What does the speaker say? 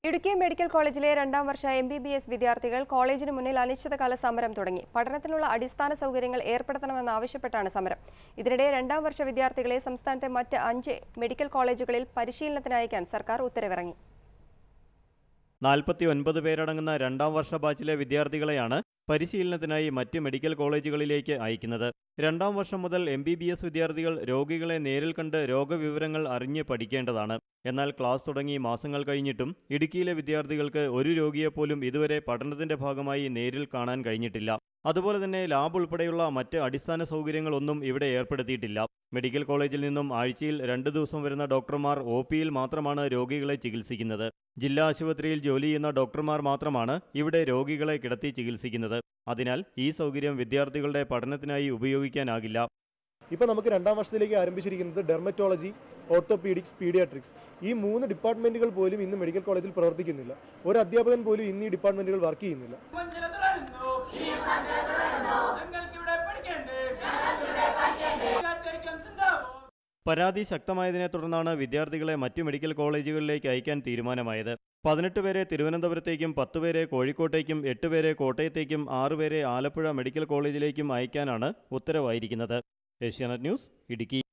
Idukki medical കോളേജിലെ രണ്ടാം വർഷ എം ബി ബി എസ് വിദ്യാർത്ഥികൾ കോളേജിന് മുന്നിൽ അനിശ്ചിതകാല സമരം തുടങ്ങി പഠനത്തിനുള്ള അടിസ്ഥാന സൗകര്യങ്ങൾ ഏർപ്പെടുത്തണമെന്നാവശ്യപ്പെട്ടാണ് സമരം ഇതിനിടെ രണ്ടാം വർഷ വിദ്യാർത്ഥികളെ സംസ്ഥാനത്തെ മറ്റ് അഞ്ച് മെഡിക്കൽ കോളേജുകളിൽ പരിശീലനത്തിന് അയക്കാൻ സർക്കാർ ഉത്തരവിറങ്ങി നാൽപ്പത്തി ഒൻപത് പേരടങ്ങുന്ന രണ്ടാം വർഷ ബാച്ചിലെ വിദ്യാർത്ഥികളെയാണ് പരിശീലനത്തിനായി മറ്റ് മെഡിക്കൽ കോളേജുകളിലേക്ക് അയക്കുന്നത് രണ്ടാം വർഷം മുതൽ എം ബി ബി എസ് വിദ്യാർത്ഥികൾ രോഗികളെ നേരിൽ കണ്ട് രോഗവിവരങ്ങൾ അറിഞ്ഞ് പഠിക്കേണ്ടതാണ് എന്നാൽ ക്ലാസ് തുടങ്ങി മാസങ്ങൾ കഴിഞ്ഞിട്ടും ഇടുക്കിയിലെ വിദ്യാർത്ഥികൾക്ക് ഒരു രോഗിയെപ്പോലും ഇതുവരെ പഠനത്തിന്റെ ഭാഗമായി നേരിൽ കാണാൻ കഴിഞ്ഞിട്ടില്ല അതുപോലെ തന്നെ ലാബ് ഉൾപ്പെടെയുള്ള മറ്റ് അടിസ്ഥാന സൗകര്യങ്ങളൊന്നും ഇവിടെ ഏർപ്പെടുത്തിയിട്ടില്ല മെഡിക്കൽ കോളേജിൽ നിന്നും ആഴ്ചയിൽ രണ്ട് ദിവസം വരുന്ന ഡോക്ടർമാർ ഒ പിയിൽ മാത്രമാണ് രോഗികളെ ചികിത്സിക്കുന്നത് ജില്ലാ ആശുപത്രിയിൽ ജോലി ചെയ്യുന്ന ഡോക്ടർമാർ മാത്രമാണ് ഇവിടെ രോഗികളെ കിടത്തി ചികിത്സിക്കുന്നത് അതിനാൽ ഈ സൗകര്യം വിദ്യാർത്ഥികളുടെ പഠനത്തിനായി ഉപയോഗിക്കാനാകില്ല ഇപ്പോൾ നമുക്ക് രണ്ടാം വർഷത്തിലേക്ക് ആരംഭിച്ചിരിക്കുന്നത് ഡെർമറ്റോളജി ഓർത്തോപീഡിക്സ് പീഡിയാട്രിക്സ് ഈ മൂന്ന് ഡിപ്പാർട്ട്മെന്റുകൾ പോലും ഇന്ന് മെഡിക്കൽ കോളേജിൽ പ്രവർത്തിക്കുന്നില്ല ഒരു അധ്യാപകൻ പോലും ഇന്ന് ഈ ഡിപ്പാർട്ട്മെന്റുകൾ വർക്ക് ചെയ്യുന്നില്ല മഞ്ചര തുടരുന്നു ഞങ്ങൾക്കിവിടെ പഠിക്കണ്ടേ വിദ്യാർത്ഥിക്കും സിന്ദാബാദ് പരാതി ശക്തമായതിനെ തുടർന്നാണ് വിദ്യാർത്ഥികളെ മറ്റു മെഡിക്കൽ കോളേജുകളിലേക്ക് അയക്കാൻ തീരുമാനമായത് പതിനെട്ട് പേരെ തിരുവനന്തപുരത്തേക്കും പത്ത് പേരെ കോഴിക്കോട്ടേക്കും എട്ട് പേരെ കോട്ടയത്തേക്കും ആറുപേരെ ആലപ്പുഴ മെഡിക്കൽ കോളേജിലേക്കും അയക്കാനാണ് ഉത്തരവായിരിക്കുന്നത് ഏഷ്യാനെറ്റ് ന്യൂസ് ഇടുക്കി